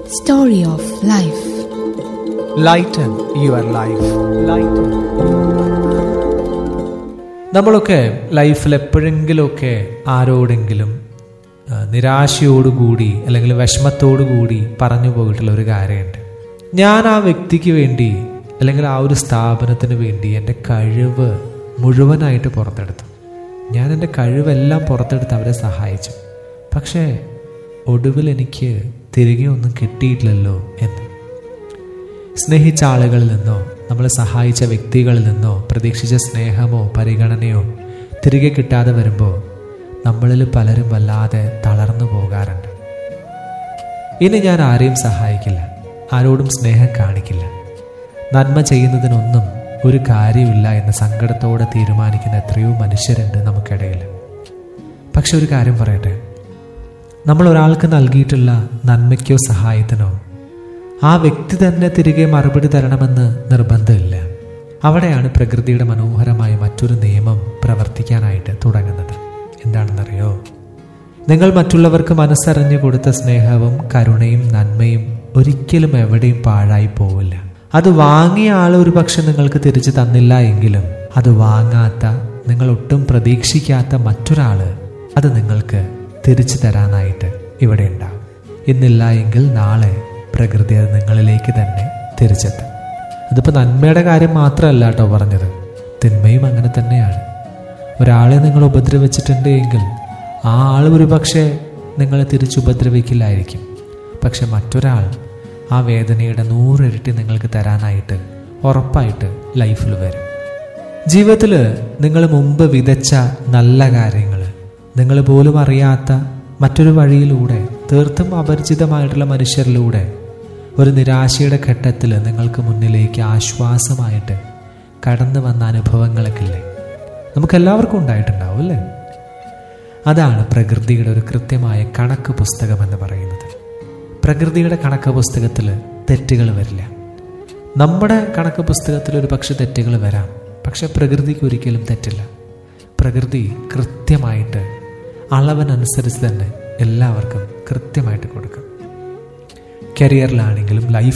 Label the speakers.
Speaker 1: Story of Life.
Speaker 2: Lighten your life lighten നമ്മളൊക്കെ ലൈഫിൽ എപ്പോഴെങ്കിലുമൊക്കെ ആരോടെങ്കിലും ആ, നിരാശയോടുകൂടി അല്ലെങ്കിൽ വിഷമത്തോടുകൂടി പറഞ്ഞു പോയിട്ടുള്ള ഒരു കാര്യമുണ്ട് ഞാൻ ആ വ്യക്തിക്ക് വേണ്ടി അല്ലെങ്കിൽ ആ ഒരു സ്ഥാപനത്തിന് വേണ്ടി എൻ്റെ കഴിവ് മുഴുവനായിട്ട് പുറത്തെടുത്തു ഞാൻ എൻ്റെ കഴിവെല്ലാം പുറത്തെടുത്ത് അവരെ സഹായിച്ചു പക്ഷേ ഒടുവിൽ എനിക്ക് തിരികെ ഒന്നും കിട്ടിയിട്ടില്ലല്ലോ എന്ന് സ്നേഹിച്ച ആളുകളിൽ നിന്നോ നമ്മളെ സഹായിച്ച വ്യക്തികളിൽ നിന്നോ പ്രതീക്ഷിച്ച സ്നേഹമോ പരിഗണനയോ തിരികെ കിട്ടാതെ വരുമ്പോൾ നമ്മളിൽ പലരും വല്ലാതെ തളർന്നു പോകാറുണ്ട് ഇനി ഞാൻ ആരെയും സഹായിക്കില്ല ആരോടും സ്നേഹം കാണിക്കില്ല നന്മ ചെയ്യുന്നതിനൊന്നും ഒരു കാര്യമില്ല എന്ന സങ്കടത്തോടെ തീരുമാനിക്കുന്ന എത്രയോ മനുഷ്യരുണ്ട് നമുക്കിടയിൽ പക്ഷെ ഒരു കാര്യം പറയട്ടെ നമ്മൾ ഒരാൾക്ക് നൽകിയിട്ടുള്ള നന്മയ്ക്കോ സഹായത്തിനോ ആ വ്യക്തി തന്നെ തിരികെ മറുപടി തരണമെന്ന് നിർബന്ധമില്ല അവിടെയാണ് പ്രകൃതിയുടെ മനോഹരമായ മറ്റൊരു നിയമം പ്രവർത്തിക്കാനായിട്ട് തുടങ്ങുന്നത് എന്താണെന്നറിയോ നിങ്ങൾ മറ്റുള്ളവർക്ക് മനസ്സറിഞ്ഞു കൊടുത്ത സ്നേഹവും കരുണയും നന്മയും ഒരിക്കലും എവിടെയും പാഴായി പോവില്ല അത് വാങ്ങിയ ആൾ ഒരു പക്ഷെ നിങ്ങൾക്ക് തിരിച്ചു തന്നില്ല എങ്കിലും അത് വാങ്ങാത്ത നിങ്ങൾ ഒട്ടും പ്രതീക്ഷിക്കാത്ത മറ്റൊരാള് അത് നിങ്ങൾക്ക് തിരിച്ചു തരാനായിട്ട് ഇവിടെ ഉണ്ടാവും ഇന്നില്ല എങ്കിൽ നാളെ പ്രകൃതി അത് നിങ്ങളിലേക്ക് തന്നെ തിരിച്ചെത്തും അതിപ്പോൾ നന്മയുടെ കാര്യം മാത്രമല്ല കേട്ടോ പറഞ്ഞത് തിന്മയും അങ്ങനെ തന്നെയാണ് ഒരാളെ നിങ്ങൾ ഉപദ്രവിച്ചിട്ടുണ്ട് എങ്കിൽ ആ ആൾ ഒരു പക്ഷേ നിങ്ങളെ തിരിച്ചുപദ്രവിക്കില്ലായിരിക്കും പക്ഷെ മറ്റൊരാൾ ആ വേദനയുടെ നൂറിരട്ടി നിങ്ങൾക്ക് തരാനായിട്ട് ഉറപ്പായിട്ട് ലൈഫിൽ വരും ജീവിതത്തിൽ നിങ്ങൾ മുമ്പ് വിതച്ച നല്ല കാര്യങ്ങൾ നിങ്ങൾ പോലും അറിയാത്ത മറ്റൊരു വഴിയിലൂടെ തീർത്തും അപരിചിതമായിട്ടുള്ള മനുഷ്യരിലൂടെ ഒരു നിരാശയുടെ ഘട്ടത്തിൽ നിങ്ങൾക്ക് മുന്നിലേക്ക് ആശ്വാസമായിട്ട് കടന്നു വന്ന അനുഭവങ്ങളൊക്കെ ഇല്ലേ നമുക്കെല്ലാവർക്കും ഉണ്ടായിട്ടുണ്ടാവും അല്ലേ അതാണ് പ്രകൃതിയുടെ ഒരു കൃത്യമായ കണക്ക് പുസ്തകം എന്ന് പറയുന്നത് പ്രകൃതിയുടെ കണക്ക് പുസ്തകത്തിൽ തെറ്റുകൾ വരില്ല നമ്മുടെ കണക്ക് പുസ്തകത്തിൽ ഒരു പക്ഷെ തെറ്റുകൾ വരാം പക്ഷെ പ്രകൃതിക്ക് ഒരിക്കലും തെറ്റില്ല പ്രകൃതി കൃത്യമായിട്ട് അളവിനനുസരിച്ച് തന്നെ എല്ലാവർക്കും കൃത്യമായിട്ട് കൊടുക്കും കരിയറിലാണെങ്കിലും ലൈഫ്